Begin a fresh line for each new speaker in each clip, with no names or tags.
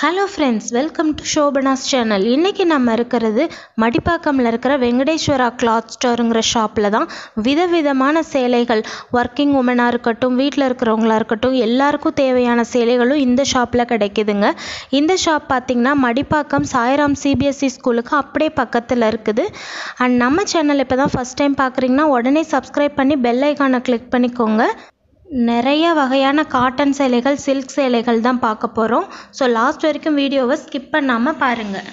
hello friends welcome to Shobana's channel இன்றைக்கி நம்ம இருக்கிறது மடிப்பாக்கமில் இருக்கிற வெங்கடேஸ்வரா கிளாத் ஸ்டோருங்கிற ஷாப்பில் தான் விதவிதமான சேலைகள் ஒர்க்கிங் உமனாக இருக்கட்டும் வீட்டில் இருக்கிறவங்களா இருக்கட்டும் எல்லாருக்கும் தேவையான சேலைகளும் இந்த ஷாப்பில் கிடைக்குதுங்க இந்த ஷாப் பார்த்திங்கன்னா மடிப்பாக்கம் சாய்ராம் சிபிஎஸ்சி ஸ்கூலுக்கு அப்படியே பக்கத்தில் இருக்குது அண்ட் நம்ம சேனல் இப்போ தான் ஃபஸ்ட் டைம் பார்க்குறீங்கன்னா உடனே சப்ஸ்கிரைப் பண்ணி பெல் ஐக்கானை கிளிக் பண்ணிக்கோங்க நிறைய வகையான காட்டன் சேலைகள் சில்க் சேலைகள் தான் பார்க்க போகிறோம் ஸோ லாஸ்ட் வரைக்கும் வீடியோவை ஸ்கிப் பண்ணாமல் பாருங்கள்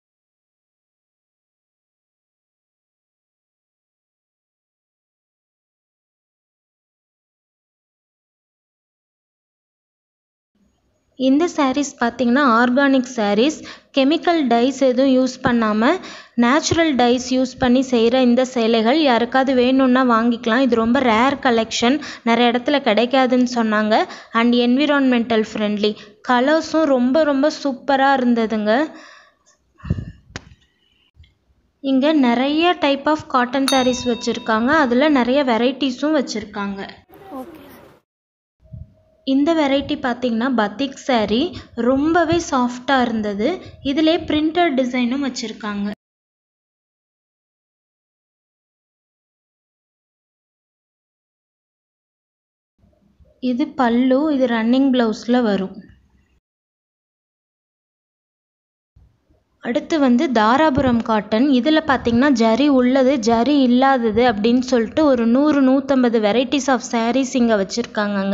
இந்த சாரீஸ் பார்த்திங்கன்னா ஆர்கானிக் சாரீஸ் கெமிக்கல் டைஸ் எதுவும் யூஸ் பண்ணாமல் நேச்சுரல் டைஸ் யூஸ் பண்ணி செய்கிற இந்த சேலைகள் யாருக்காவது வேணும்னா வாங்கிக்கலாம் இது ரொம்ப ரேர் கலெக்ஷன் நிறைய இடத்துல கிடைக்காதுன்னு சொன்னாங்க அண்ட் என்விரான்மெண்டல் ஃப்ரெண்ட்லி கலர்ஸும் ரொம்ப ரொம்ப சூப்பராக இருந்ததுங்க இங்கே நிறைய டைப் ஆஃப் காட்டன் சாரீஸ் வச்சுருக்காங்க அதில் நிறைய வெரைட்டிஸும் வச்சுருக்காங்க இந்த வெரைட்டி பார்த்தீங்கன்னா பத்திக் saree ரொம்பவே சாஃப்டாக இருந்தது இதிலே பிரிண்டட் டிசைனும் வச்சுருக்காங்க இது பல்லு இது ரன்னிங் ப்ளவுஸில் வரும் அடுத்து வந்து தாராபுரம் காட்டன் இதில் பார்த்தீங்கன்னா ஜரி உள்ளது ஜரி இல்லாதது அப்படின்னு சொல்லிட்டு ஒரு நூறு நூற்றம்பது வெரைட்டிஸ் ஆஃப் sarees இங்கே வச்சுருக்காங்கங்க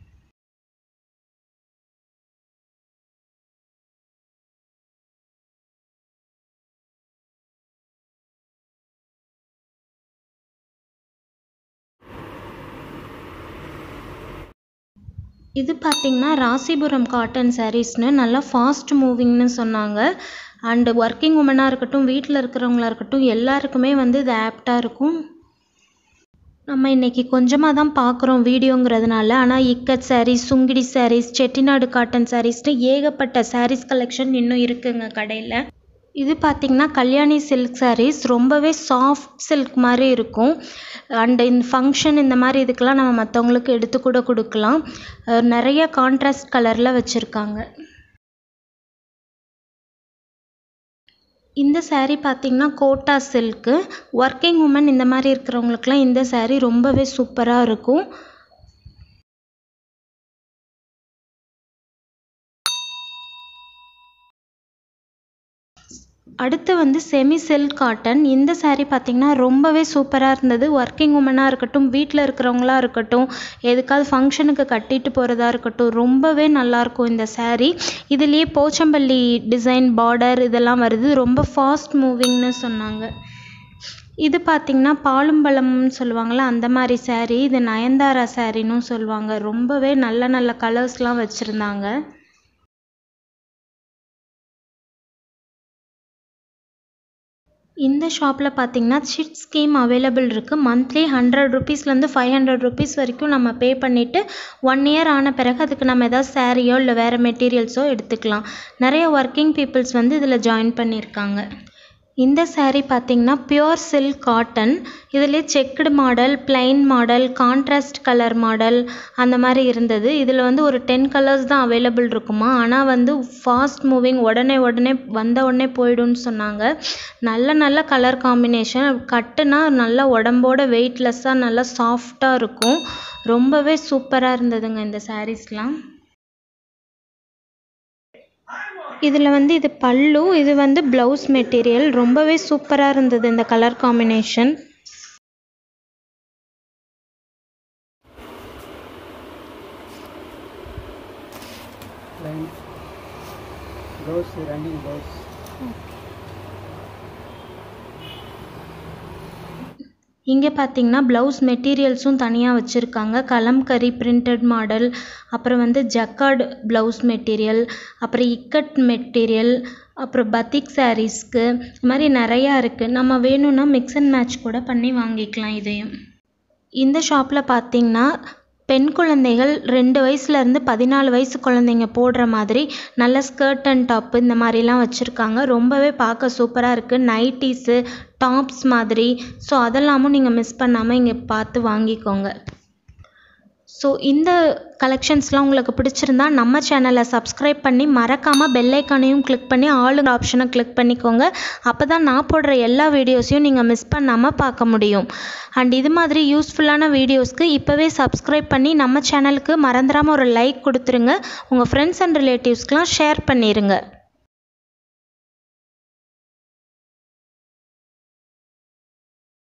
இது பார்த்திங்கன்னா ராசிபுரம் காட்டன் சாரீஸ்னு நல்லா ஃபாஸ்ட் மூவிங்னு சொன்னாங்க அண்டு ஒர்க்கிங் உமனாக இருக்கட்டும் வீட்டில் இருக்கிறவங்களா இருக்கட்டும் எல்லாருக்குமே வந்து இது ஆப்டாக இருக்கும் நம்ம இன்றைக்கி கொஞ்சமாக தான் பார்க்குறோம் வீடியோங்கிறதுனால ஆனால் இக்கட் சாரீஸ் சுங்கிடி சாரீஸ் செட்டிநாடு காட்டன் சாரீஸ்னு ஏகப்பட்ட சாரீஸ் கலெக்ஷன் இன்னும் இருக்குங்க கடையில் இது பார்த்திங்கன்னா கல்யாணி சில்க் sarees ரொம்பவே சாஃப்ட் சில்க் மாதிரி இருக்கும் அண்ட் இந்த ஃபங்க்ஷன் இந்த மாதிரி இதுக்கெல்லாம் நம்ம மற்றவங்களுக்கு எடுத்து கூட கொடுக்கலாம் அஹ் நிறைய கான்ட்ராஸ்ட் கலரில் வச்சுருக்காங்க இந்த saree பார்த்திங்கன்னா கோட்டா சில்க்கு ஒர்க்கிங் உமன் இந்த மாதிரி இருக்கிறவங்களுக்குலாம் இந்த saree ரொம்பவே சூப்பராக இருக்கும் அடுத்து வந்து செமி சில்க் காட்டன் இந்த saree பார்த்திங்கன்னா ரொம்பவே சூப்பராக இருந்தது ஒர்க்கிங் உமனாக இருக்கட்டும் வீட்டில் இருக்கிறவங்களா இருக்கட்டும் எதுக்காவது ஃபங்க்ஷனுக்கு கட்டிட்டு போகிறதா இருக்கட்டும் ரொம்பவே நல்லாயிருக்கும் இந்த saree இதுலேயே போச்சம்பள்ளி டிசைன் பார்டர் இதெல்லாம் வருது ரொம்ப ஃபாஸ்ட் மூவிங்னு சொன்னாங்க இது பார்த்திங்கன்னா பாலும்பழம்னு சொல்லுவாங்கள்ல அந்த மாதிரி saree இது நயன்தாரா சாரின்னு சொல்லுவாங்க ரொம்பவே நல்ல நல்ல கலர்ஸ்லாம் வச்சுருந்தாங்க இந்த ஷாப்பில் பார்த்தீங்கன்னா சிட் ஸ்கீம் அவைலபிள் இருக்குது மந்த்லி ஹண்ட்ரட் ருபீஸ்லேருந்து ஃபைவ் ஹண்ட்ரட் ருபீஸ் வரைக்கும் நம்ம பே பண்ணிவிட்டு ஒன் இயர் ஆன பிறகு அதுக்கு நம்ம ஏதாவது சாரியோ இல்லை வேறு மெட்டீரியல்ஸோ எடுத்துக்கலாம் நிறைய ஒர்க்கிங் பீப்புள்ஸ் வந்து இதில் ஜாயின் பண்ணியிருக்காங்க இந்த saree பார்த்தீங்கன்னா பியோர் சில்க் காட்டன் இதுலேயே checked model plain model contrast colour model அந்த மாதிரி இருந்தது இதில் வந்து ஒரு டென் கலர்ஸ் தான் அவைலபிள் இருக்குமா ஆனால் வந்து ஃபாஸ்ட் மூவிங் உடனே உடனே வந்த உடனே போயிடும்னு சொன்னாங்க நல்ல நல்ல கலர் காம்பினேஷன் கட்டுனா நல்லா உடம்போட வெயிட்லெஸ்ஸாக நல்லா சாஃப்டாக இருக்கும் ரொம்பவே சூப்பராக இருந்ததுங்க இந்த சாரீஸ்லாம் இதில் வந்து இது பல்லு இது வந்து ப்ளவுஸ் மெட்டீரியல் ரொம்பவே சூப்பராக இருந்தது இந்த colour combination
plain blouse running blouse
இங்கே பார்த்தீங்கன்னா ப்ளவுஸ் மெட்டீரியல்ஸும் தனியாக வச்சுருக்காங்க கலம்கரி பிரிண்டட் மாடல் அப்புறம் வந்து ஜக்கார்டு ப்ளவுஸ் மெட்டீரியல் அப்புறம் இக்கட் மெட்டீரியல் அப்புறம் பத்திக் சாரீஸ்க்கு இது மாதிரி நிறையா இருக்குது நம்ம வேணும்னா மிக்ஸ் அண்ட் மேட்ச் கூட பண்ணி வாங்கிக்கலாம் இதையும் இந்த ஷாப்பில் பார்த்தீங்கன்னா பெண் குழந்தைகள் ரெண்டு வயசுலேருந்து பதினாலு வயசு குழந்தைங்க போடுற மாதிரி நல்ல ஸ்கர்ட் அண்ட் டாப்பு இந்த மாதிரிலாம் வச்சுருக்காங்க ரொம்பவே பார்க்க சூப்பராக இருக்குது நைட்டிஸு டாப்ஸ் மாதிரி ஸோ அதெல்லாமும் நீங்கள் மிஸ் பண்ணாமல் இங்கே பார்த்து வாங்கிக்கோங்க ஸோ இந்த கலெக்ஷன்ஸ்லாம் உங்களுக்கு பிடிச்சிருந்தா நம்ம சேனலை சப்ஸ்கிரைப் பண்ணி மறக்காமல் பெல் ஐக்கானையும் கிளிக் பண்ணி ஆளுங்கிற ஆப்ஷனை கிளிக் பண்ணிக்கோங்க அப்போ தான் நான் போடுற எல்லா வீடியோஸையும் நீங்கள் மிஸ் பண்ணாமல் பார்க்க முடியும் அண்ட் இது மாதிரி யூஸ்ஃபுல்லான வீடியோஸ்க்கு இப்போவே சப்ஸ்கிரைப் பண்ணி நம்ம சேனலுக்கு மறந்துடாமல் ஒரு லைக் கொடுத்துருங்க உங்கள் ஃப்ரெண்ட்ஸ் அண்ட் ரிலேட்டிவ்ஸ்க்கெலாம் ஷேர் பண்ணிடுங்க